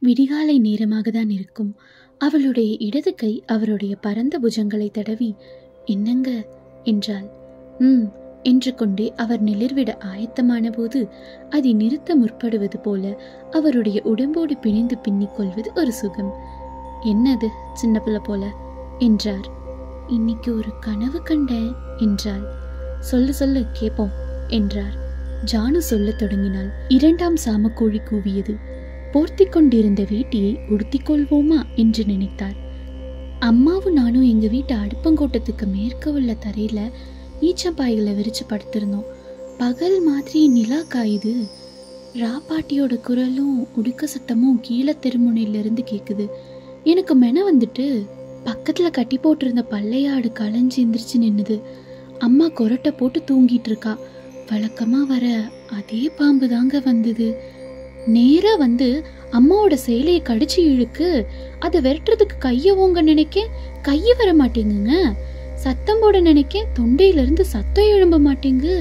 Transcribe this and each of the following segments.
விடிகாலை நேரமாக தான் இருக்கும் அவளுடைய இடது கை அவருடைய பரந்த புஜங்களை தடவி என்னங்க என்றாள் ம் என்று கொண்டே அவர் நிலிர்விட ஆயத்தமான போது அதை நிறுத்த முற்படுவது போல அவருடைய உடம்போடு பிணைந்து பின்னிக் கொள்வது ஒரு சுகம் என்னது சின்ன பிள்ளை போல என்றார் இன்னைக்கு ஒரு கனவு கண்டேன் என்றாள் சொல்லு சொல்லு கேட்போம் என்றார் ஜானு சொல்லத் தொடங்கினாள் இரண்டாம் சாமக்கோழி கூவியது போர்த்திக் கொண்டிருந்த வேட்டியை உடுத்திக் கொள்வோமா என்று நினைத்தார் அம்மாவும் நானும் எங்க வீட்டு அடுப்பங்கோட்டத்துக்கு மேற்க உள்ள தரையில ஈச்சப்பாய்களை விரிச்சு படுத்திருந்தோம் பகல் மாதிரி நிலா காயுது ராப்பாட்டியோட குரலும் உடுக்க சத்தமும் கீழே தெருமுனையில இருந்து கேக்குது எனக்கு மென வந்துட்டு பக்கத்துல கட்டி போட்டிருந்த பள்ளையாடு களைஞ்சு எந்திரிச்சு நின்னுது அம்மா கொரட்டை போட்டு தூங்கிட்டு இருக்கா வழக்கமா வர அதே பாம்பு தாங்க வந்தது நேரா வந்து அம்மாவோட சேலையை கடிச்சு இழுக்கு அதை விரட்டுறதுக்கு கைய ஓங்க நினைக்க கைய வர மாட்டேங்குங்க சத்தம் போட நினைக்க தொண்டையில இருந்து சத்தம் எழும்ப மாட்டேங்கு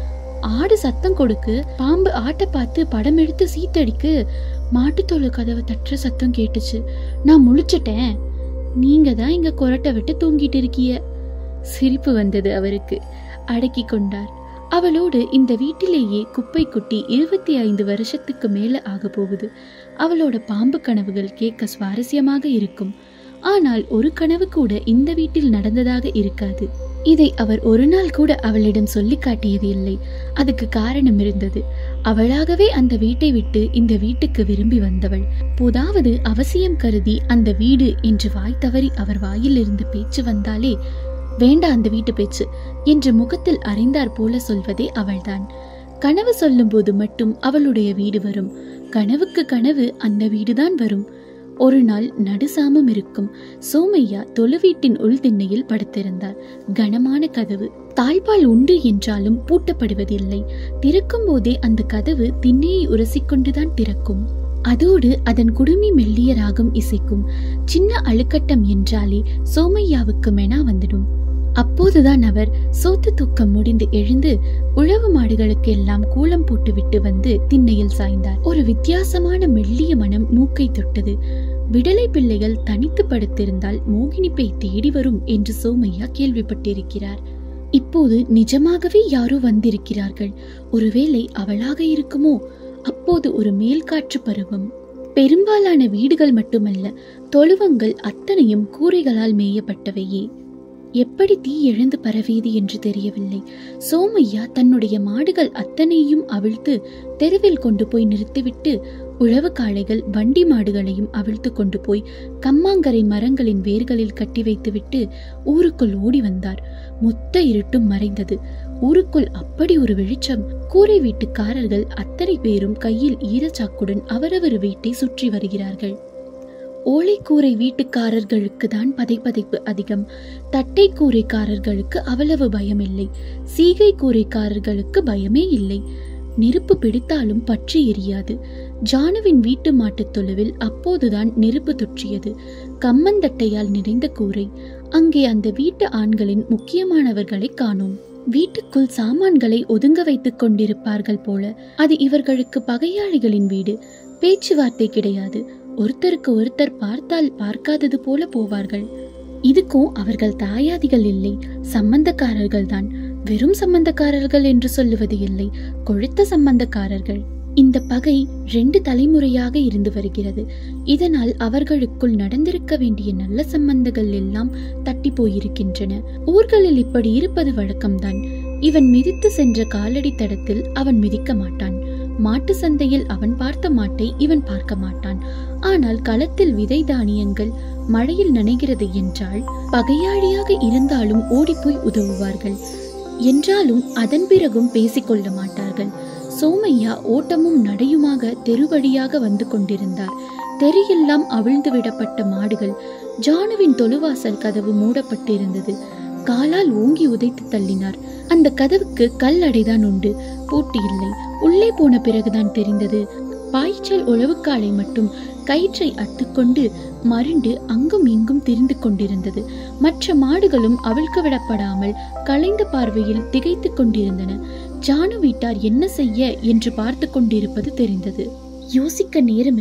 ஆடு சத்தம் கொடுக்கு பாம்பு ஆட்டை பார்த்து படம் எடுத்து சீத்தடிக்கு மாட்டுத்தோலை கதவை தட்டுற சத்தம் கேட்டுச்சு நான் முழிச்சிட்டேன் நீங்க தான் இங்க கொரட்டை விட்டு தூங்கிட்டு இருக்கிய சிரிப்பு வந்தது அவருக்கு அடக்கி கொண்டார் அவளோடு இந்த வீட்டிலேயே குப்பை குட்டி இருபத்தி ஐந்து வருஷத்துக்கு மேல ஆக போகுது அவளோட பாம்பு கனவுகள் கேட்க சுவாரஸ்யமாக இருக்கும் ஆனால் ஒரு கனவு கூட இந்த வீட்டில் நடந்ததாக இருக்காது இதை அவர் ஒரு நாள் கூட அவளிடம் சொல்லி காட்டியது இல்லை அதுக்கு காரணம் இருந்தது அவளாகவே அந்த வீட்டை விட்டு இந்த வீட்டுக்கு விரும்பி வந்தவள் போதாவது அவசியம் கருதி அந்த வீடு என்று வாய் தவறி அவர் வாயிலிருந்து பேச்சு வந்தாலே வேண்டா அந்த வீட்டு பேச்சு என்று முகத்தில் அறைந்தார் போல சொல்வதே அவள்தான் கனவு சொல்லும்போது மட்டும் அவளுடைய வீடு வரும் கனவுக்கு கனவு அந்த வீடுதான் வரும் ஒரு நாள் நடுசாமம் இருக்கும் சோமையா தொழுவீட்டின் உள் திண்ணையில் படுத்திருந்தார் கனமான கதவு தாழ்பால் உண்டு என்றாலும் பூட்டப்படுவதில்லை திறக்கும் போதே அந்த கதவு திண்ணையை உரசிக்கொண்டுதான் திறக்கும் அதோடு அதன் குடுமி மெல்லிய ராகம் இசைக்கும் சின்ன அழுக்கட்டம் என்றாலே சோமையாவுக்கு மெனா வந்துடும் அப்போதுதான் அவர் சோத்து தூக்கம் முடிந்து எழுந்து உழவு மாடுகளுக்கு எல்லாம் கூலம் போட்டுவிட்டு வந்து திண்ணையில் சாய்ந்தார் ஒரு வித்தியாசமான மெல்லிய மனம் மூக்கை தொட்டது விடலை பிள்ளைகள் தனித்து படுத்திருந்தால் மோகினி பேய் தேடி வரும் என்று சோமையா கேள்விப்பட்டிருக்கிறார் இப்போது நிஜமாகவே யாரோ வந்திருக்கிறார்கள் ஒருவேளை அவளாக இருக்குமோ அப்போது ஒரு மேல்காற்று பருவம் பெரும்பாலான வீடுகள் மட்டுமல்ல தொழுவங்கள் அத்தனையும் கூரைகளால் மேயப்பட்டவையே எப்படி தீ எழுந்து பரவியது என்று தெரியவில்லை சோமையா தன்னுடைய மாடுகள் அத்தனையும் அவிழ்த்து தெருவில் கொண்டு போய் நிறுத்திவிட்டு உழவு காளைகள் வண்டி மாடுகளையும் அவிழ்த்து கொண்டு போய் கம்மாங்கரை மரங்களின் வேர்களில் கட்டி வைத்துவிட்டு ஊருக்குள் ஓடி வந்தார் மொத்த இருட்டும் மறைந்தது ஊருக்குள் அப்படி ஒரு வெளிச்சம் கூரை வீட்டுக்காரர்கள் அத்தனை பேரும் கையில் ஈரச்சாக்குடன் அவரவர் வீட்டை சுற்றி வருகிறார்கள் ஓலைக்கூரை வீட்டுக்காரர்களுக்கு தான் பதைப்பதைப்பு அதிகம் தட்டை கூரைக்காரர்களுக்கு அவ்வளவு பயம் இல்லை சீகை கூரைக்காரர்களுக்கு பயமே இல்லை நெருப்பு பிடித்தாலும் பற்றி எரியாது ஜானுவின் வீட்டு மாட்டுத் தொழுவில் அப்போதுதான் நெருப்பு தொற்றியது கம்மந்தட்டையால் நிறைந்த கூரை அங்கே அந்த வீட்டு ஆண்களின் முக்கியமானவர்களை காணோம் வீட்டுக்குள் சாமான்களை ஒதுங்க வைத்துக் கொண்டிருப்பார்கள் போல அது இவர்களுக்கு பகையாளிகளின் வீடு பேச்சுவார்த்தை கிடையாது ஒருத்தருக்கு ஒருத்தர் பார்த்தால் பார்க்காதது போல போவார்கள் இதுக்கும் அவர்கள் தாயாதிகள் இல்லை சம்பந்தக்காரர்கள் தான் வெறும் சம்பந்தக்காரர்கள் என்று சொல்லுவது இல்லை கொழுத்த சம்பந்தக்காரர்கள் இந்த பகை ரெண்டு தலைமுறையாக இருந்து வருகிறது இதனால் அவர்களுக்குள் நடந்திருக்க வேண்டிய நல்ல சம்பந்தங்கள் எல்லாம் தட்டி போயிருக்கின்றன ஊர்களில் இப்படி இருப்பது வழக்கம்தான் இவன் மிதித்து சென்ற காலடி தடத்தில் அவன் மிதிக்க மாட்டான் மாட்டு சந்தையில் அவன் பார்த்த மாட்டை இவன் பார்க்க மாட்டான் ஆனால் களத்தில் விதை தானியங்கள் மழையில் நனைகிறது என்றால் பகையாளியாக இருந்தாலும் ஓடிப்போய் உதவுவார்கள் என்றாலும் அதன் பிறகும் பேசிக்கொள்ள மாட்டார்கள் சோமையா ஓட்டமும் நடையுமாக தெருவழியாக வந்து கொண்டிருந்தார் தெரியெல்லாம் அவிழ்ந்து விடப்பட்ட மாடுகள் ஜானுவின் தொழுவாசல் கதவு மூடப்பட்டிருந்தது காலால் ஓங்கி உதைத்து தள்ளினார் அந்த கதவுக்கு கல் அடைதான் உண்டு பூட்டி இல்லை உள்ளே போன பிறகுதான் தெரிந்தது பாய்ச்சல் உழவுக்காலை மட்டும் கயிற்றை அத்துக்கொண்டு மருண்டு அங்கும் இங்கும் திரிந்து கொண்டிருந்தது மற்ற மாடுகளும் அவிழ்க்க விடப்படாமல் கலைந்த பார்வையில் திகைத்துக் கொண்டிருந்தன ஜானு வீட்டார் என்ன செய்ய என்று பார்த்து கொண்டிருப்பது தெரிந்தது யோசிக்க நேரமில்லை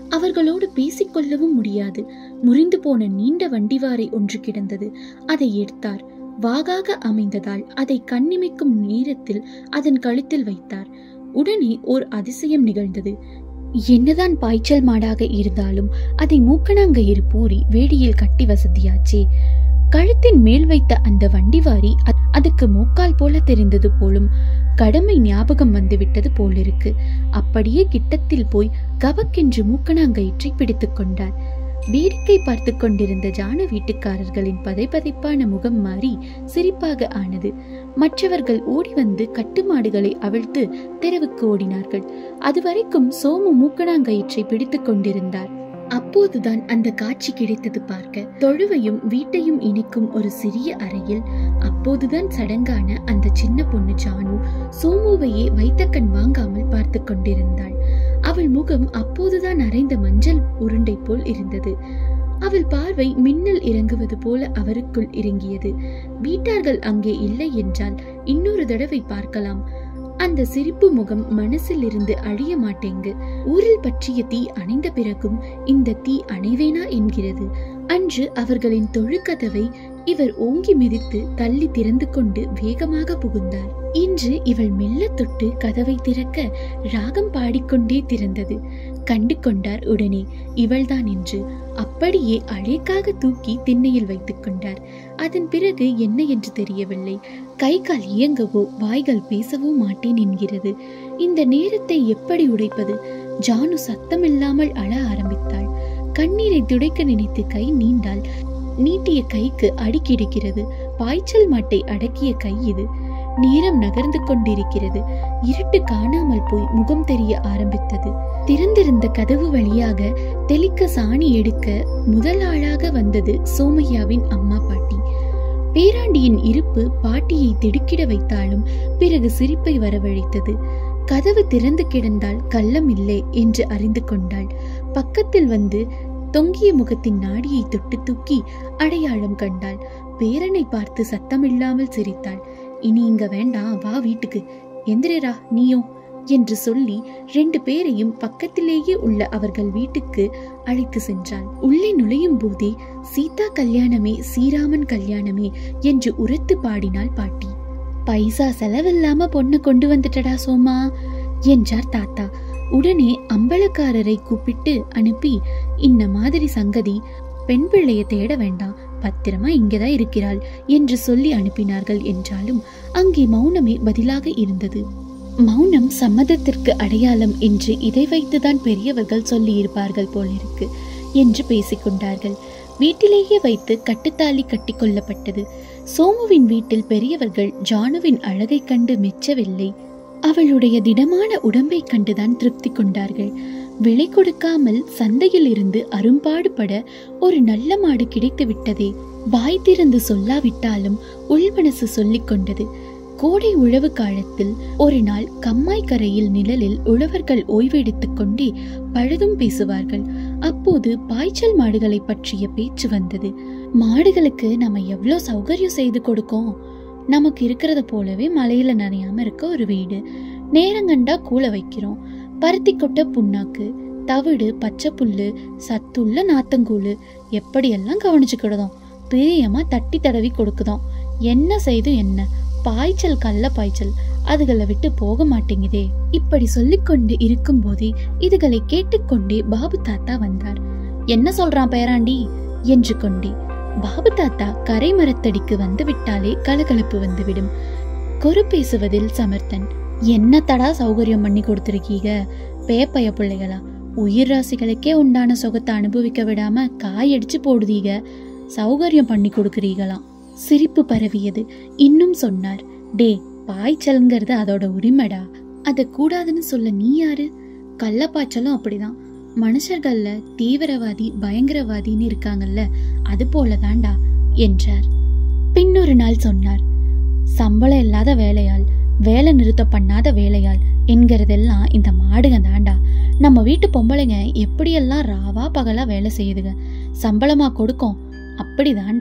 அவர்களோடு பேசிக்கொள்ளவும் முடியாது முறிந்து போன நீண்ட வண்டிவாரை ஒன்று கிடந்தது அதை எடுத்தார் வாகாக அமைந்ததால் அதை கண்ணிமைக்கும் நேரத்தில் அதன் கழுத்தில் வைத்தார் உடனே ஓர் அதிசயம் நிகழ்ந்தது என்னதான் பாய்ச்சல் மாடாக இருந்தாலும் அதை மூக்கணாங்கயிறு பூரி வேடியில் கட்டி வசதியாச்சே கழுத்தின் மேல் வைத்த அந்த வண்டிவாரி அ- அதுக்கு மூக்கால் போல தெரிந்தது போலும் கடமை ஞாபகம் வந்துவிட்டது போலிருக்கு அப்படியே கிட்டத்தில் போய் கவக்கென்று மூக்கணாங்கயிற்றை பிடித்துக் கொண்டார் வேடிக்கை பார்த்து கொண்டிருந்த ஜான வீட்டுக்காரர்களின் பதைபதைப்பான முகம் மாறி சிரிப்பாக ஆனது மற்றவர்கள் ஓடி வந்து கட்டுமாடுகளை அவிழ்த்து தெருவுக்கு ஓடினார்கள் அதுவரைக்கும் சோமு மூக்கணாங்கயிற்றை பிடித்துக் கொண்டிருந்தார் அப்போதுதான் அந்த காட்சி கிடைத்தது பார்க்க தொழுவையும் வீட்டையும் இணைக்கும் ஒரு சிறிய அறையில் அப்போதுதான் சடங்கான அந்த சின்ன பொண்ணு ஜானு சோமுவையே வைத்த கண் வாங்காமல் பார்த்து கொண்டிருந்தாள் அவள் முகம் அப்போதுதான் அரைந்த மஞ்சள் உருண்டை போல் இருந்தது அவள் பார்வை மின்னல் இறங்குவது போல அவருக்குள் இறங்கியது வீட்டார்கள் அங்கே இல்லை என்றால் இன்னொரு தடவை பார்க்கலாம் அந்த சிரிப்பு முகம் மனசில் இருந்து அழிய மாட்டேங்கு ஊரில் பற்றிய தீ அணைந்த பிறகும் இந்த தீ அணைவேனா என்கிறது அன்று அவர்களின் தொழுக்கதவை இவர் ஓங்கி மிதித்து தள்ளி திறந்து கொண்டு வேகமாக புகுந்தார் இன்று இவள் மெல்ல தொட்டு கதவை திறக்க ராகம் பாடிக்கொண்டே திறந்தது கண்டு கொண்டார் உடனே இவள்தான் என்று அப்படியே அழைக்காக தூக்கி திண்ணையில் வைத்துக் கொண்டார் அதன் பிறகு என்ன என்று தெரியவில்லை கை கால் இயங்கவோ வாய்கள் பேசவோ மாட்டேன் என்கிறது இந்த நேரத்தை எப்படி உடைப்பது ஜானு சத்தமில்லாமல் அழ ஆரம்பித்தாள் கண்ணீரை துடைக்க நினைத்து கை நீண்டால் நீட்டிய கைக்கு அடி கிடைக்கிறது பாய்ச்சல் மாட்டை அடக்கிய கை இது நேரம் நகர்ந்து கொண்டிருக்கிறது இருட்டு காணாமல் போய் முகம் தெரிய ஆரம்பித்தது திறந்திருந்த கதவு வழியாக தெளிக்க சாணி எடுக்க முதல் ஆளாக வந்தது சோமையாவின் அம்மா பாட்டி பேராண்டியின் இருப்பு பாட்டியை திடுக்கிட வைத்தாலும் பிறகு சிரிப்பை வரவழைத்தது கதவு திறந்து கிடந்தால் கள்ளம் இல்லை என்று அறிந்து கொண்டாள் பக்கத்தில் வந்து தொங்கிய முகத்தின் நாடியை தொட்டு தூக்கி அடையாளம் கண்டாள் பேரனை பார்த்து சத்தமில்லாமல் சிரித்தாள் இனி இங்க வேண்டாம் வா வீட்டுக்கு எந்திரா நீயும் என்று சொல்லி ரெண்டு பேரையும் பக்கத்திலேயே உள்ள அவர்கள் வீட்டுக்கு அழைத்து சென்றாள் உள்ளே நுழையும் போதே சீதா கல்யாணமே ஸ்ரீராமன் கல்யாணமே என்று உரத்து பாடினாள் பாட்டி பைசா செலவில்லாம பொண்ணு கொண்டு வந்துட்டடா சோமா என்றார் தாத்தா உடனே அம்பலக்காரரை கூப்பிட்டு அனுப்பி இந்த மாதிரி சங்கதி பெண் பிள்ளைய தேட வேண்டாம் பத்திரமா இங்கதான் இருக்கிறாள் என்று சொல்லி அனுப்பினார்கள் என்றாலும் அங்கே மௌனமே பதிலாக இருந்தது மௌனம் சம்மதத்திற்கு அடையாளம் என்று இதை வைத்துதான் பெரியவர்கள் சொல்லியிருப்பார்கள் போலிருக்கு என்று பேசிக்கொண்டார்கள் வீட்டிலேயே வைத்து கட்டுத்தாலி கட்டி கொள்ளப்பட்டது சோமுவின் வீட்டில் பெரியவர்கள் ஜானுவின் அழகை கண்டு மெச்சவில்லை அவளுடைய திடமான உடம்பை கண்டுதான் திருப்தி கொண்டார்கள் விலை கொடுக்காமல் சந்தையில் இருந்து அரும்பாடுபட ஒரு நல்ல மாடு கிடைத்து விட்டதே வாய் திறந்து சொல்லாவிட்டாலும் உள்மனசு சொல்லிக் கொண்டது கோடை உழவு காலத்தில் ஒரு நாள் கம்மாய் கரையில் நிழலில் உழவர்கள் ஓய்வெடுத்துக் கொண்டே பழுதும் பேசுவார்கள் அப்போது பாய்ச்சல் மாடுகளை பற்றிய பேச்சு வந்தது மாடுகளுக்கு நம்ம எவ்வளோ சௌகரியம் செய்து கொடுக்கோம் நமக்கு இருக்கிறத போலவே மலையில நனையாம இருக்க ஒரு வீடு நேரங்கண்டா கூள வைக்கிறோம் பருத்தி கொட்டை புண்ணாக்கு தவிடு பச்சை புல்லு சத்துள்ள நாத்தங்கூழு எப்படியெல்லாம் கவனிச்சுக்கிடுதோம் பிரியமா தட்டி தடவி கொடுக்குதோம் என்ன செய்தும் என்ன பாய்ச்சல் கள்ள பாய்ச்சல் அதுகளை விட்டு போக மாட்டேங்குதே இப்படி சொல்லிக்கொண்டு இருக்கும் போதே இதுகளை கேட்டுக்கொண்டே பாபு தாத்தா வந்தார் என்ன சொல்றான் பேராண்டி என்று கொண்டே பாபு தாத்தா கரை மரத்தடிக்கு வந்து விட்டாலே கலகலப்பு வந்துவிடும் கொரு பேசுவதில் சமர்த்தன் என்ன தடா சௌகரியம் பண்ணி கொடுத்துருக்கீங்க பேப்பைய பிள்ளைகளா உயிர் ராசிகளுக்கே உண்டான சுகத்தை அனுபவிக்க விடாம காயடிச்சு போடுதீங்க சௌகரியம் பண்ணி கொடுக்குறீங்களாம் சிரிப்பு பரவியது இன்னும் சொன்னார் டே பாய்ச்சல்ங்கிறது அதோட உரிமைடா அதை கூடாதுன்னு சொல்ல நீ யாரு கள்ளப்பாய்ச்சலும் அப்படிதான் மனுஷர்கள்ல தீவிரவாதி பயங்கரவாதின்னு இருக்காங்கல்ல அது போலதான்டா என்றார் பின்னொரு நாள் சொன்னார் சம்பளம் இல்லாத வேலையாள் வேலை நிறுத்தம் பண்ணாத வேலையாள் என்கிறதெல்லாம் இந்த மாடுங்க தாண்டா நம்ம வீட்டு பொம்பளைங்க எப்படியெல்லாம் ராவா பகலா வேலை செய்யுதுங்க சம்பளமா கொடுக்கும் அப்படி தாண்டா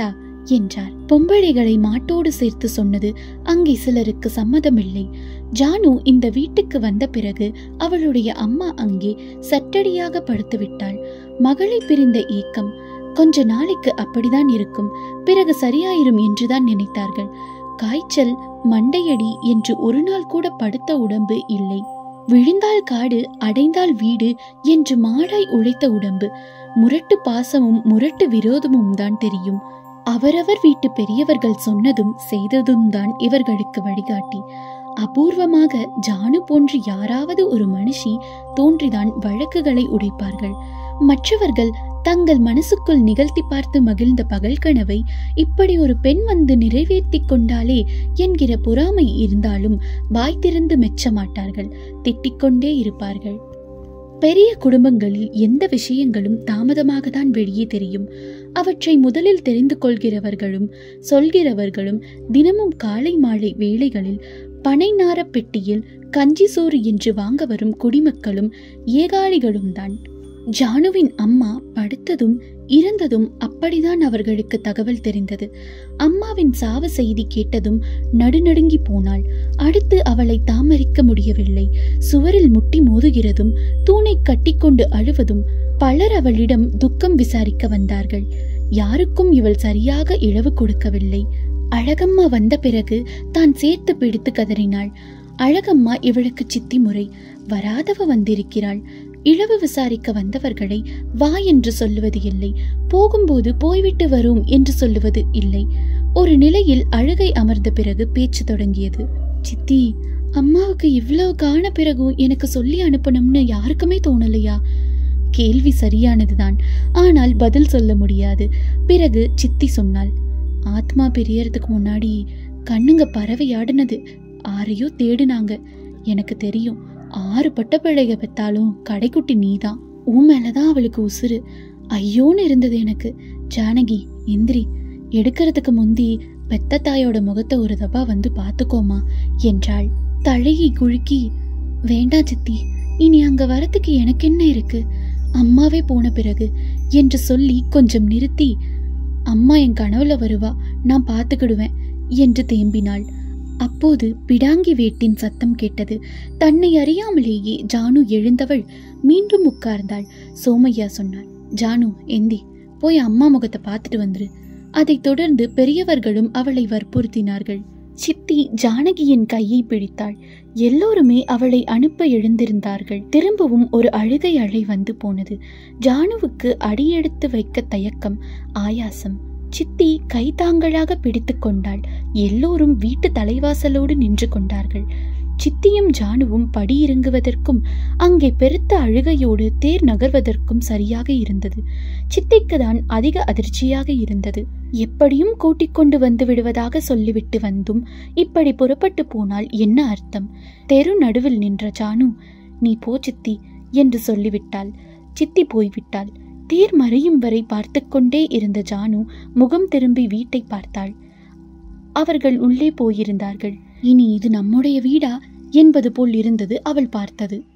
என்றார் பொம்பளைகளை மாட்டோடு சேர்த்து சொன்னது அங்கே சிலருக்கு சம்மதமில்லை ஜானு இந்த வீட்டுக்கு வந்த பிறகு அவளுடைய அம்மா அங்கே சட்டடியாக படுத்துவிட்டாள் மகளை பிரிந்த ஏக்கம் கொஞ்ச நாளைக்கு அப்படிதான் இருக்கும் பிறகு சரியாயிரும் என்றுதான் நினைத்தார்கள் காய்ச்சல் மண்டையடி என்று ஒரு நாள் கூட படுத்த உடம்பு இல்லை விழுந்தால் காடு அடைந்தால் வீடு என்று மாடாய் உழைத்த உடம்பு முரட்டு பாசமும் முரட்டு விரோதமும் தான் தெரியும் அவரவர் வீட்டு பெரியவர்கள் சொன்னதும் செய்ததும் தான் இவர்களுக்கு வழிகாட்டி அபூர்வமாக ஜானு போன்று யாராவது ஒரு மனுஷி தோன்றிதான் வழக்குகளை உடைப்பார்கள் மற்றவர்கள் தங்கள் மனசுக்குள் நிகழ்த்தி பார்த்து மகிழ்ந்த பகல் கனவை இப்படி ஒரு பெண் வந்து நிறைவேற்றி கொண்டாலே என்கிற பொறாமை இருந்தாலும் வாய் திறந்து மெச்ச மாட்டார்கள் திட்டிக்கொண்டே இருப்பார்கள் பெரிய குடும்பங்களில் எந்த விஷயங்களும் தாமதமாக தான் வெளியே தெரியும் அவற்றை முதலில் தெரிந்து கொள்கிறவர்களும் சொல்கிறவர்களும் தினமும் காலை மாலை வேளைகளில் பனை நார பெட்டியில் கஞ்சி சோறு என்று வாங்க வரும் குடிமக்களும் ஏகாளிகளும் தான் ஜானுவின் அம்மா படுத்ததும் இறந்ததும் அப்படிதான் அவர்களுக்கு தகவல் தெரிந்தது அம்மாவின் சாவ செய்தி கேட்டதும் நடுநடுங்கி போனாள் அடுத்து அவளை தாமரிக்க முடியவில்லை சுவரில் முட்டி மோதுகிறதும் தூணை கட்டிக்கொண்டு அழுவதும் பலர் அவளிடம் துக்கம் விசாரிக்க வந்தார்கள் யாருக்கும் இவள் சரியாக இழவு கொடுக்கவில்லை அழகம்மா வந்த பிறகு தான் சேர்த்து பிடித்து கதறினாள் அழகம்மா இவளுக்கு சித்தி முறை வராதவ வந்திருக்கிறாள் இழவு விசாரிக்க வந்தவர்களை வா என்று சொல்லுவது இல்லை போகும்போது போய்விட்டு வரும் என்று சொல்லுவது இல்லை ஒரு நிலையில் அழுகை அமர்ந்த பிறகு பேச்சு தொடங்கியது சித்தி அம்மாவுக்கு இவ்வளவு காண பிறகும் எனக்கு சொல்லி அனுப்பணும்னு யாருக்குமே தோணலையா கேள்வி சரியானதுதான் ஆனால் பதில் சொல்ல முடியாது பிறகு சித்தி சொன்னாள் ஆத்மா பிரியறதுக்கு முன்னாடி கண்ணுங்க பறவையாடுனது ஆரையோ தேடுனாங்க எனக்கு தெரியும் ஆறு பட்ட பிள்ளைக பெத்தாலும் கடைக்குட்டி நீதான் உன் மேலதான் அவளுக்கு உசுறு ஐயோன்னு இருந்தது எனக்கு ஜானகி எந்திரி எடுக்கிறதுக்கு முந்தி பெத்த தாயோட முகத்தை ஒரு தப்பா வந்து பார்த்துக்கோமா என்றாள் தழையை குலுக்கி வேண்டாம் சித்தி இனி அங்க வரத்துக்கு எனக்கு என்ன இருக்கு அம்மாவே போன பிறகு என்று சொல்லி கொஞ்சம் நிறுத்தி அம்மா என் கனவுல வருவா நான் பார்த்துக்கிடுவேன் என்று தேம்பினாள் அப்போது பிடாங்கி வேட்டின் சத்தம் கேட்டது தன்னை அறியாமலேயே ஜானு எழுந்தவள் மீண்டும் உட்கார்ந்தாள் சோமையா சொன்னார் ஜானு எந்தி போய் அம்மா முகத்தை பார்த்துட்டு வந்துரு அதைத் தொடர்ந்து பெரியவர்களும் அவளை வற்புறுத்தினார்கள் சித்தி ஜானகியின் கையை பிடித்தாள் எல்லோருமே அவளை அனுப்ப எழுந்திருந்தார்கள் திரும்பவும் ஒரு அழுகை அலை வந்து போனது ஜானுவுக்கு அடியெடுத்து வைக்க தயக்கம் ஆயாசம் சித்தி கைதாங்களாக பிடித்து கொண்டாள் எல்லோரும் வீட்டு தலைவாசலோடு நின்று கொண்டார்கள் சித்தியும் ஜானுவும் படியிறங்குவதற்கும் அங்கே பெருத்த அழுகையோடு தேர் நகர்வதற்கும் சரியாக இருந்தது சித்திக்கு தான் அதிக அதிர்ச்சியாக இருந்தது எப்படியும் கூட்டிக் கொண்டு வந்து விடுவதாக சொல்லிவிட்டு வந்தும் இப்படி புறப்பட்டு போனால் என்ன அர்த்தம் தெரு நடுவில் நின்ற ஜானு நீ போ சித்தி என்று சொல்லிவிட்டாள் சித்தி போய்விட்டாள் தேர் மறையும் வரை பார்த்து கொண்டே இருந்த ஜானு முகம் திரும்பி வீட்டை பார்த்தாள் அவர்கள் உள்ளே போயிருந்தார்கள் இனி இது நம்முடைய வீடா என்பது போல் இருந்தது அவள் பார்த்தது